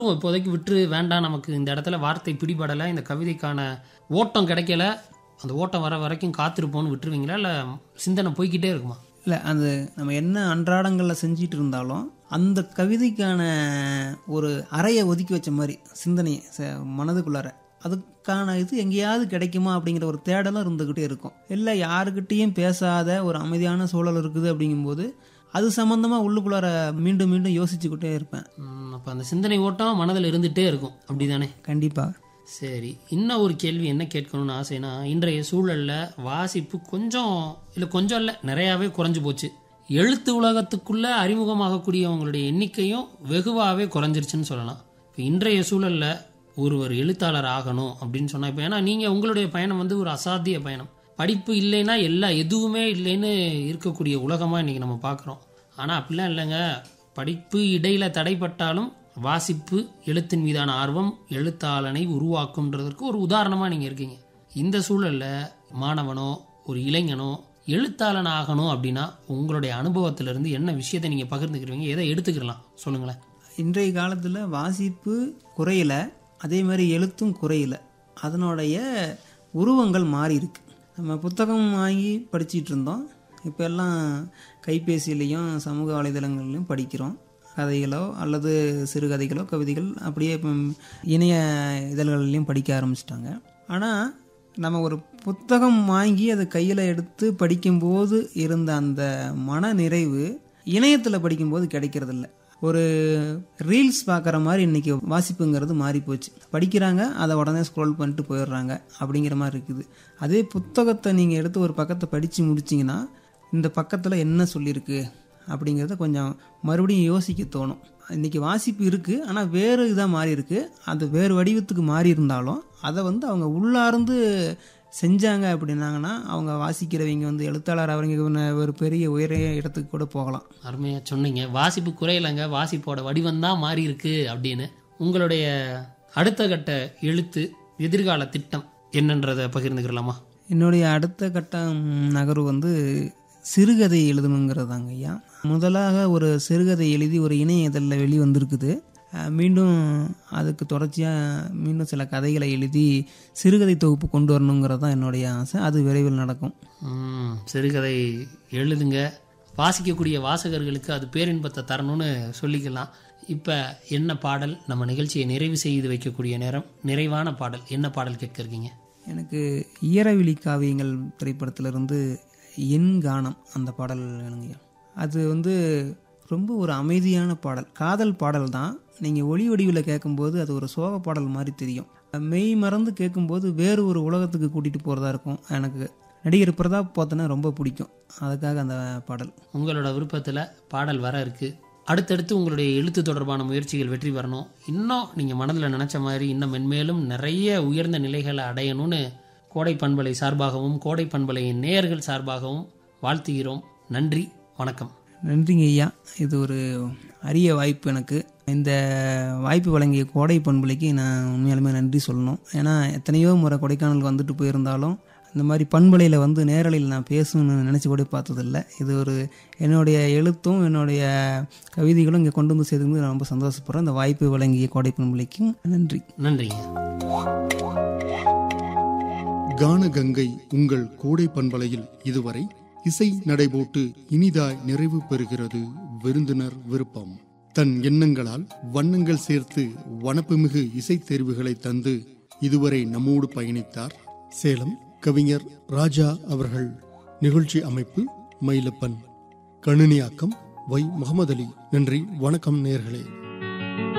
இப்போதைக்கு விட்டுரு வேண்டாம் நமக்கு இந்த இடத்துல வார்த்தை பிடிபடலை இந்த கவிதைக்கான ஓட்டம் கிடைக்கல அந்த ஓட்டம் வர வரைக்கும் காத்திருப்போம்னு விட்டுருவீங்களா இல்லை சிந்தனை போய்க்கிட்டே இருக்குமா இல்லை அது நம்ம என்ன அன்றாடங்களில் செஞ்சிட்டு இருந்தாலும் அந்த கவிதைக்கான ஒரு அறையை ஒதுக்கி வச்ச மாதிரி சிந்தனை ச- மனதுக்குள்ளார அதுக்கான இது எங்கேயாவது கிடைக்குமா அப்படிங்கிற ஒரு தேடலும் இருந்துக்கிட்டே இருக்கும் இல்லை யாருக்கிட்டேயும் பேசாத ஒரு அமைதியான சூழல் இருக்குது அப்படிங்கும்போது அது சம்மந்தமாக உள்ளுக்குள்ளார மீண்டும் மீண்டும் யோசிச்சுக்கிட்டே இருப்பேன் அப்போ அந்த சிந்தனை ஓட்டம் மனதில் இருந்துகிட்டே இருக்கும் அப்படிதானே கண்டிப்பாக சரி இன்னும் ஒரு கேள்வி என்ன கேட்கணும்னு ஆசைனா இன்றைய சூழல்ல வாசிப்பு கொஞ்சம் இல்லை கொஞ்சம் இல்லை நிறையாவே குறைஞ்சு போச்சு எழுத்து உலகத்துக்குள்ள அறிமுகமாகக்கூடியவங்களுடைய எண்ணிக்கையும் வெகுவாகவே குறைஞ்சிருச்சுன்னு சொல்லலாம் இப்போ இன்றைய சூழல்ல ஒருவர் எழுத்தாளர் ஆகணும் அப்படின்னு சொன்னா இப்போ ஏன்னா நீங்கள் உங்களுடைய பயணம் வந்து ஒரு அசாத்திய பயணம் படிப்பு இல்லைன்னா எல்லா எதுவுமே இல்லைன்னு இருக்கக்கூடிய உலகமாக இன்றைக்கி நம்ம பார்க்குறோம் ஆனால் அப்படிலாம் இல்லைங்க படிப்பு இடையில தடைப்பட்டாலும் வாசிப்பு எழுத்தின் மீதான ஆர்வம் எழுத்தாளனை உருவாக்கும்ன்றதற்கு ஒரு உதாரணமாக நீங்கள் இருக்கீங்க இந்த சூழல்ல மாணவனோ ஒரு இளைஞனோ எழுத்தாளன் ஆகணும் அப்படின்னா உங்களுடைய அனுபவத்திலிருந்து என்ன விஷயத்தை நீங்கள் பகிர்ந்துக்கிறீங்க எதை எடுத்துக்கலாம் சொல்லுங்களேன் இன்றைய காலத்தில் வாசிப்பு குறையல அதே மாதிரி எழுத்தும் குறையல அதனுடைய உருவங்கள் மாறி இருக்கு நம்ம புத்தகம் வாங்கி படிச்சிட்டு இருந்தோம் இப்போ எல்லாம் கைபேசியிலையும் சமூக வலைதளங்கள்லையும் படிக்கிறோம் கதைகளோ அல்லது சிறுகதைகளோ கவிதைகள் அப்படியே இப்போ இணைய இதழ்கள்லையும் படிக்க ஆரம்பிச்சிட்டாங்க ஆனால் நம்ம ஒரு புத்தகம் வாங்கி அதை கையில் எடுத்து படிக்கும்போது இருந்த அந்த மன நிறைவு இணையத்தில் படிக்கும்போது கிடைக்கிறதில்ல ஒரு ரீல்ஸ் பார்க்குற மாதிரி இன்னைக்கு வாசிப்புங்கிறது மாறி போச்சு படிக்கிறாங்க அதை உடனே ஸ்க்ரோல் பண்ணிட்டு போயிடுறாங்க அப்படிங்கிற மாதிரி இருக்குது அதே புத்தகத்தை நீங்கள் எடுத்து ஒரு பக்கத்தை படித்து முடிச்சிங்கன்னா இந்த பக்கத்தில் என்ன சொல்லியிருக்கு அப்படிங்கிறத கொஞ்சம் மறுபடியும் யோசிக்க தோணும் இன்னைக்கு வாசிப்பு இருக்குது ஆனால் வேறு இதாக மாறி இருக்கு அது வேறு வடிவத்துக்கு மாறி இருந்தாலும் அதை வந்து அவங்க உள்ளார்ந்து செஞ்சாங்க அப்படின்னாங்கன்னா அவங்க வாசிக்கிறவங்க வந்து எழுத்தாளர் அவங்க ஒரு பெரிய உயர இடத்துக்கு கூட போகலாம் அருமையாக சொன்னீங்க வாசிப்பு குறையலைங்க வாசிப்போட வடிவம் தான் மாறி இருக்கு அப்படின்னு உங்களுடைய அடுத்த கட்ட எழுத்து எதிர்கால திட்டம் என்னன்றதை பகிர்ந்துக்கிறலாமா என்னுடைய அடுத்த கட்டம் நகர்வு வந்து சிறுகதை எழுதணுங்கிறதாங்க ஐயா முதலாக ஒரு சிறுகதை எழுதி ஒரு இணைய இதழில் வெளி வந்திருக்குது அஹ் மீண்டும் அதுக்கு தொடர்ச்சியாக மீண்டும் சில கதைகளை எழுதி சிறுகதை தொகுப்பு கொண்டு வரணுங்கிறது தான் என்னுடைய ஆசை அது விரைவில் நடக்கும் ம், சிறுகதை எழுதுங்க வாசிக்கக்கூடிய வாசகர்களுக்கு அது பேரின்பத்தை தரணும்னு சொல்லிக்கலாம் இப்போ என்ன பாடல் நம்ம நிகழ்ச்சியை நிறைவு செய்து வைக்கக்கூடிய நேரம் நிறைவான பாடல் என்ன பாடல் கேட்க இருக்கீங்க எனக்கு ஈரவிழி காவியங்கள் திரைப்படத்திலிருந்து என் கானம் அந்த பாடல் வேணுங்கய்யா அது வந்து ரொம்ப ஒரு அமைதியான பாடல் காதல் பாடல் தான் நீங்கள் ஒளி வடிவில் கேட்கும்போது அது ஒரு சோக பாடல் மாதிரி தெரியும் மெய் மறந்து கேட்கும்போது வேறு ஒரு உலகத்துக்கு கூட்டிகிட்டு போகிறதா இருக்கும் எனக்கு நடிகர் பிரதாப் பார்த்தோன்னா ரொம்ப பிடிக்கும் அதுக்காக அந்த பாடல் உங்களோட விருப்பத்தில் பாடல் வர இருக்கு அடுத்தடுத்து உங்களுடைய எழுத்து தொடர்பான முயற்சிகள் வெற்றி பெறணும் இன்னும் நீங்கள் மனதில் நினச்ச மாதிரி இன்னும் மென்மேலும் நிறைய உயர்ந்த நிலைகளை அடையணும்னு கோடை பண்பலை சார்பாகவும் கோடை பண்பலையின் நேயர்கள் சார்பாகவும் வாழ்த்துகிறோம் நன்றி வணக்கம் நன்றிங்க ஐயா இது ஒரு அரிய வாய்ப்பு எனக்கு இந்த வாய்ப்பு வழங்கிய கோடை பண்புலைக்கு நான் உண்மையாலுமே நன்றி சொல்லணும் ஏன்னா எத்தனையோ முறை கொடைக்கானல் வந்துட்டு போயிருந்தாலும் இந்த மாதிரி பண்பலையில் வந்து நேரலையில் நான் பேசணும்னு நினச்சி கூட பார்த்ததில்ல இது ஒரு என்னுடைய எழுத்தும் என்னுடைய கவிதைகளும் இங்கே கொண்டு வந்து சேர்த்துக்கு நான் ரொம்ப சந்தோஷப்படுறேன் இந்த வாய்ப்பு வழங்கிய கோடை பண்புலைக்கும் நன்றி நன்றிங்க கானகங்கை உங்கள் கோடை பண்பலையில் இதுவரை இசை நடைபோட்டு இனிதாய் நிறைவு பெறுகிறது விருந்தினர் விருப்பம் தன் எண்ணங்களால் வண்ணங்கள் சேர்த்து வனப்புமிகு இசைத் தேர்வுகளை தந்து இதுவரை நம்மோடு பயணித்தார் சேலம் கவிஞர் ராஜா அவர்கள் நிகழ்ச்சி அமைப்பு மயிலப்பன் கணினியாக்கம் வை முகமது அலி நன்றி வணக்கம் நேர்களே